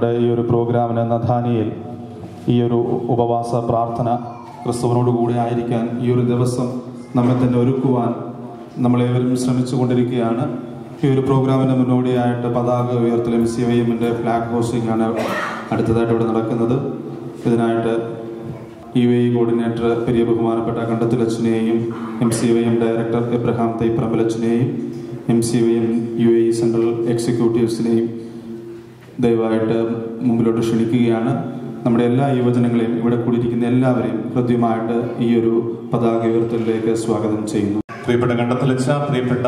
നമ്മുടെ ഈ ഒരു പ്രോഗ്രാമിന് നഥാനിയിൽ ഈ ഒരു ഉപവാസ പ്രാർത്ഥന ക്രിസ്തുവിനോട് കൂടെ ആയിരിക്കാൻ ഈ ഒരു ദിവസം നമ്മെ തന്നെ ഒരുക്കുവാൻ നമ്മളേവരും ശ്രമിച്ചു കൊണ്ടിരിക്കുകയാണ് ഈ ഒരു പ്രോഗ്രാമിന് മുന്നോടിയായിട്ട് പതാക ഉയർത്തൽ എം സി വൈ എമ്മിൻ്റെ ഫ്ലാഗ് ഹോസ്റ്റിംഗ് ആണ് അടുത്തതായിട്ട് ഇവിടെ നടക്കുന്നത് ഇതിനായിട്ട് യു എ കോർഡിനേറ്റർ പെരിയ ബഹുമാനപ്പെട്ട കണ്ടത്തിലച്ചനെയും M C Y M director Abraham തൈപ്രമ്പലച്ചനെയും M C Y M U A central എക്സിക്യൂട്ടീവ്സിനെയും ദയവായിട്ട് മുമ്പിലോട്ട് ക്ഷണിക്കുകയാണ് നമ്മുടെ എല്ലാ യുവജനങ്ങളെയും ഇവിടെ കൂടിയിരിക്കുന്ന എല്ലാവരെയും ഹൃദ്യമായിട്ട് ഈ ഒരു പതാക ഉയർത്തലിലേക്ക് സ്വാഗതം ചെയ്യുന്നു പ്രിയപ്പെട്ട കണ്ടത്തിലച്ച പ്രിയപ്പെട്ട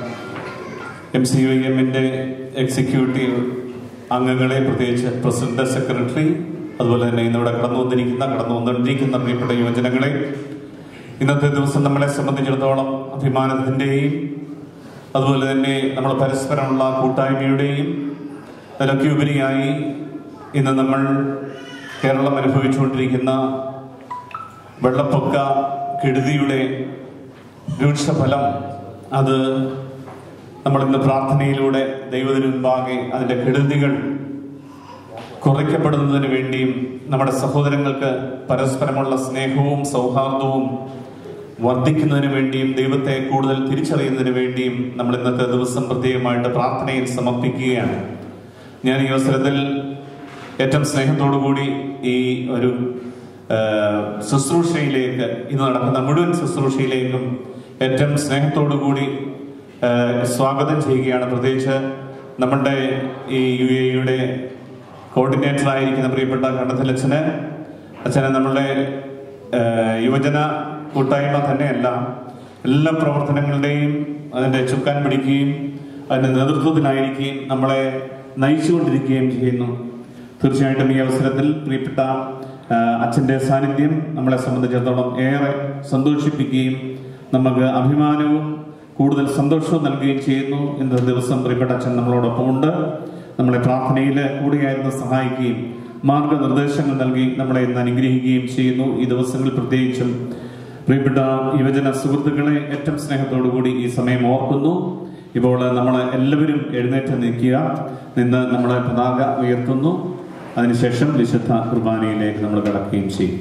എം സി യു എമ്മിന്റെ എക്സിക്യൂട്ടീവ് അംഗങ്ങളെ പ്രത്യേകിച്ച് പ്രസിഡന്റ് സെക്രട്ടറി അതുപോലെ തന്നെ ഇന്നിവിടെ കടന്നു വന്നിരിക്കുന്ന കടന്നു വന്നുകൊണ്ടിരിക്കുന്ന പ്രിയപ്പെട്ട യുവജനങ്ങളെ ഇന്നത്തെ ദിവസം നമ്മളെ സംബന്ധിച്ചിടത്തോളം അഭിമാനത്തിന്റെയും അതുപോലെ തന്നെ നമ്മൾ പരസ്പരമുള്ള കൂട്ടായ്മയുടെയും അതിലൊക്കെ ഉപരിയായി ഇന്ന് നമ്മൾ കേരളം അനുഭവിച്ചുകൊണ്ടിരിക്കുന്ന വെള്ളപ്പൊക്ക കെടുതിയുടെ രൂക്ഷഫലം അത് നമ്മൾ ഇന്ന് പ്രാർത്ഥനയിലൂടെ ദൈവത്തിന് മുമ്പാകെ അതിന്റെ കെടുതികൾ കുറയ്ക്കപ്പെടുന്നതിന് വേണ്ടിയും നമ്മുടെ സഹോദരങ്ങൾക്ക് പരസ്പരമുള്ള സ്നേഹവും സൗഹാർദ്ദവും വർദ്ധിക്കുന്നതിന് വേണ്ടിയും ദൈവത്തെ കൂടുതൽ തിരിച്ചറിയുന്നതിന് വേണ്ടിയും നമ്മൾ ഇന്നത്തെ ദിവസം പ്രത്യേകമായിട്ട് പ്രാർത്ഥനയിൽ സമർപ്പിക്കുകയാണ് ഞാൻ ഈ അവസരത്തിൽ ഏറ്റവും സ്നേഹത്തോടു കൂടി ഈ ഒരു ആ, ശുശ്രൂഷയിലേക്ക് ഇന്ന് നടക്കുന്ന മുഴുവൻ ശുശ്രൂഷയിലേക്കും ഏറ്റവും സ്നേഹത്തോടു കൂടി ആ, സ്വാഗതം ചെയ്യുകയാണ് പ്രത്യേകിച്ച് നമ്മുടെ ഈ യു എയുടെ കോർഡിനേറ്റർ ആയിരിക്കുന്ന പ്രിയപ്പെട്ട കണ്ടത്തിലച്ഛന് അച്ഛന് നമ്മളുടെ ആ, യുവജന കൂട്ടായ്മ തന്നെയല്ല എല്ലാ പ്രവർത്തനങ്ങളുടെയും അതിന്റെ ചുക്കാൻ പിടിക്കുകയും അതിന്റെ നേതൃത്വത്തിലായിരിക്കുകയും നമ്മളെ നയിച്ചുകൊണ്ടിരിക്കുകയും ചെയ്യുന്നു തീർച്ചയായിട്ടും ഈ അവസരത്തിൽ പ്രിയപ്പെട്ട ആ, അച്ഛന്റെ സാന്നിധ്യം നമ്മളെ സംബന്ധിച്ചിടത്തോളം ഏറെ സന്തോഷിപ്പിക്കുകയും നമുക്ക് അഭിമാനവും കൂടുതൽ സന്തോഷവും നൽകുകയും ചെയ്യുന്നു ഇന്നത്തെ ദിവസം പ്രിയപ്പെട്ട അച്ഛൻ നമ്മളോടൊപ്പം ഉണ്ട് നമ്മളെ പ്രാർത്ഥനയിൽ കൂടെയായിരുന്നു സഹായിക്കുകയും മാർഗനിർദ്ദേശങ്ങൾ നൽകി നമ്മളെ ഇന്ന് അനുഗ്രഹിക്കുകയും ചെയ്യുന്നു ഈ ദിവസങ്ങളിൽ പ്രത്യേകിച്ചും പ്രിയപ്പെട്ട യുവജന സുഹൃത്തുക്കളെ ഏറ്റവും സ്നേഹത്തോടു കൂടി ഈ സമയം ഓർക്കുന്നു ഇപ്പോൾ നമ്മൾ എല്ലാവരും എഴുന്നേറ്റ് നിൽക്കുക നിന്ന് നമ്മളെ പതാക ഉയർത്തുന്നു അതിനുശേഷം വിശുദ്ധ കുർബാനയിലേക്ക് നമ്മൾ കടക്കുകയും ചെയ്യും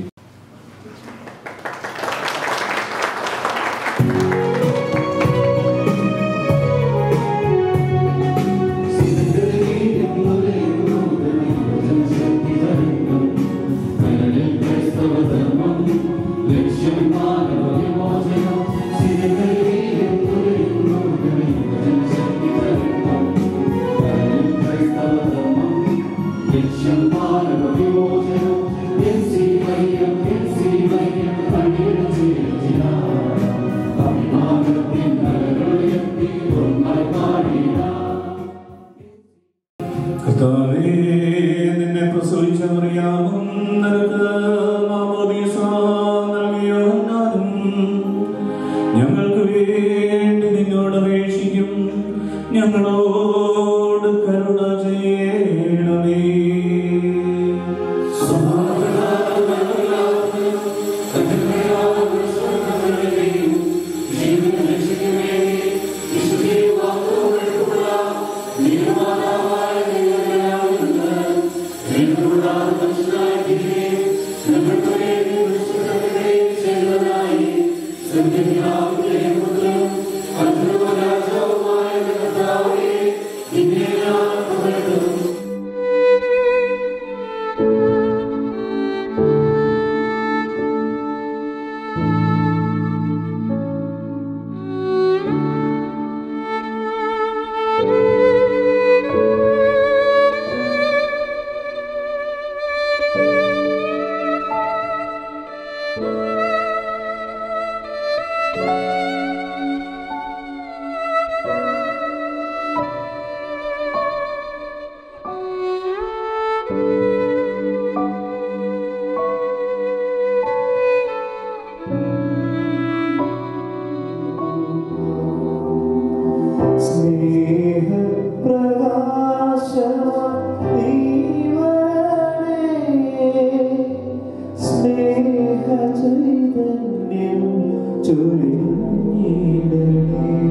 കർത്താവേ, നിന്നെ പ്രസവിച്ച മറിയാമും നിനക്ക് മാമോദീസ നൽകിയ ഞാനും ഞങ്ങൾക്ക് വേണ്ടി നിന്നോട് അപേക്ഷിക്കും ഞങ്ങളോട് കരുണ ചെയ്യണമേ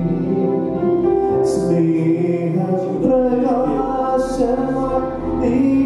സ്നേഹപ്രകാശ